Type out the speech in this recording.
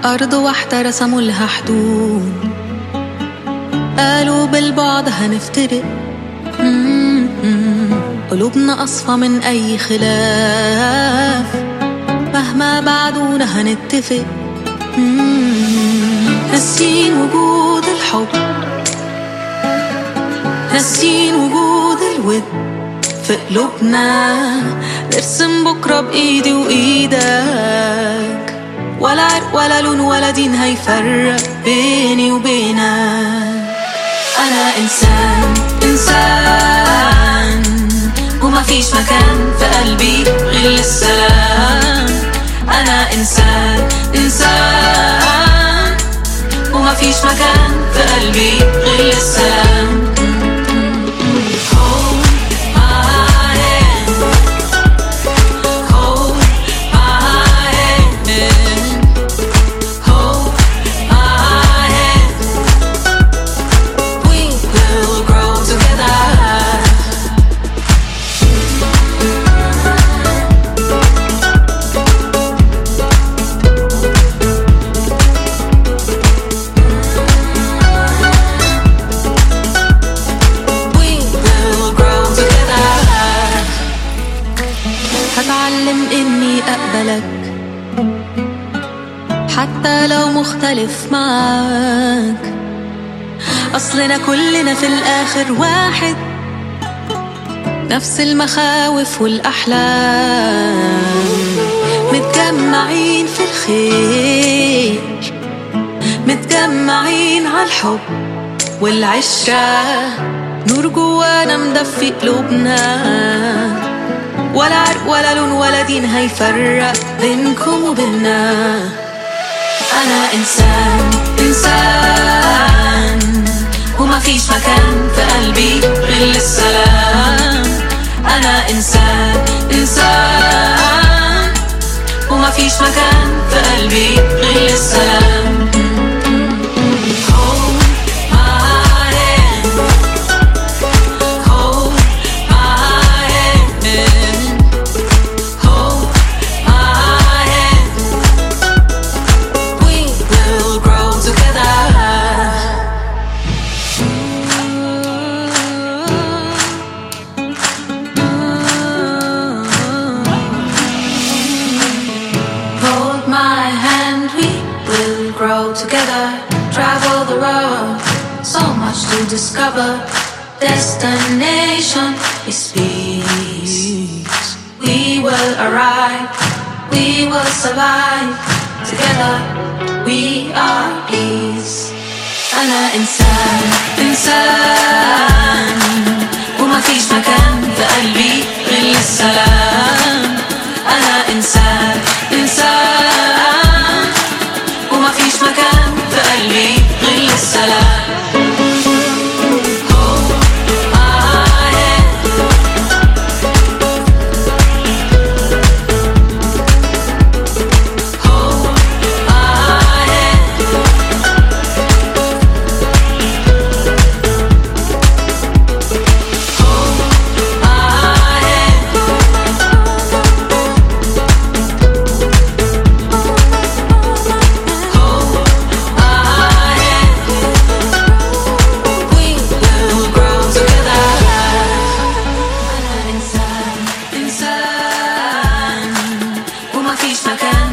أرض واحدة رسموا لها حدود قالوا بالبعد هنفترق م-م-م. قلوبنا أصفى من أي خلاف مهما بعدونا هنتفق م-م. ناسين وجود الحب ناسين وجود الود في قلوبنا نرسم بكرة بإيدي وإيدك ولا عرق ولا لون ولا دين هيفرق بيني وبينك أنا إنسان إنسان وما فيش مكان في قلبي غير السلام أنا إنسان إنسان وما فيش مكان في قلبي غير السلام Hold my hand. Hold my hand. Hold my hand. We will grow together. We will grow together. هتعلم إني أقبلك حتى لو مختلف معاك أصلنا كلنا في الآخر واحد نفس المخاوف والأحلام متجمعين في الخير متجمعين على الحب والعشرة نور جوانا مدفي قلوبنا ولا عرق ولا لون ولا دين هيفرق بينكم وبيننا أنا إنسان إنسان وما فيش مكان في قلبي غير السلام أنا إنسان إنسان وما فيش مكان في قلبي غير السلام Hold my hand. Hold my hand. Hold my hand. We will grow together. Hold my hand, we will grow together. Travel the road, so much to discover. Destination is peace. We will arrive, we will survive. Together, we are peace. أنا إنسان إنسان وما فيش مكان في قلبي غير السلام أنا إنسان إنسان وما فيش مكان في قلبي غير السلام Hold my hand. Hold my hand. Hold my hand. Hold my hand. We will grow together. أنا إنسان إنسان وما فيش مكان